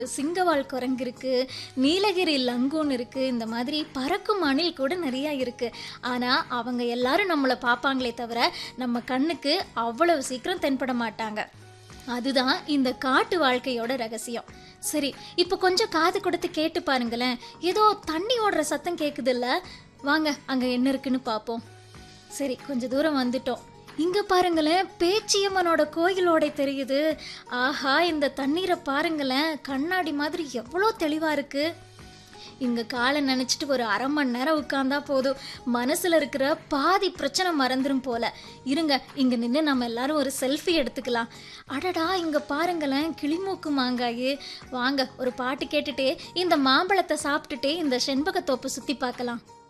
சிங்கவால் குரங்கு இருக்கு நீலகிரி லங்கூன் இருக்கு இந்த மாதிரி பறக்கும் அணில் கூட நிறைய இருக்கு ஆனா அவங்க எல்லாரும் நம்மளை பார்ப்பாங்களே தவிர நம்ம கண்ணுக்கு அவ்வளவு சீக்கிரம் தென்பட மாட்டாங்க அதுதான் இந்த காட்டு வாழ்க்கையோட ரகசியம் சரி இப்போ கொஞ்சம் காது கொடுத்து கேட்டு பாருங்களேன் ஏதோ தண்ணி ஓடுற சத்தம் கேக்குதுல்ல வாங்க அங்க என்ன இருக்குன்னு பார்ப்போம் சரி கொஞ்ச தூரம் வந்துட்டோம் இங்க பாருங்களேன் பேச்சியம்மனோட கோயிலோட தெரியுது ஆஹா இந்த தண்ணீரை பாருங்களேன் கண்ணாடி மாதிரி எவ்வளோ தெளிவா இருக்கு இங்க காலை நினைச்சிட்டு ஒரு அரை மணி நேரம் உட்கார்ந்தா போதும் மனசுல இருக்கிற பாதி பிரச்சனை மறந்துடும் போல இருங்க இங்க நின்று நம்ம எல்லாரும் ஒரு செல்ஃபி எடுத்துக்கலாம் அடடா இங்க பாருங்களேன் கிளிமூக்கு மாங்காய் வாங்க ஒரு பாட்டு கேட்டுட்டே இந்த மாம்பழத்தை சாப்பிட்டுட்டே இந்த செண்பகத்தோப்பு சுத்தி பார்க்கலாம்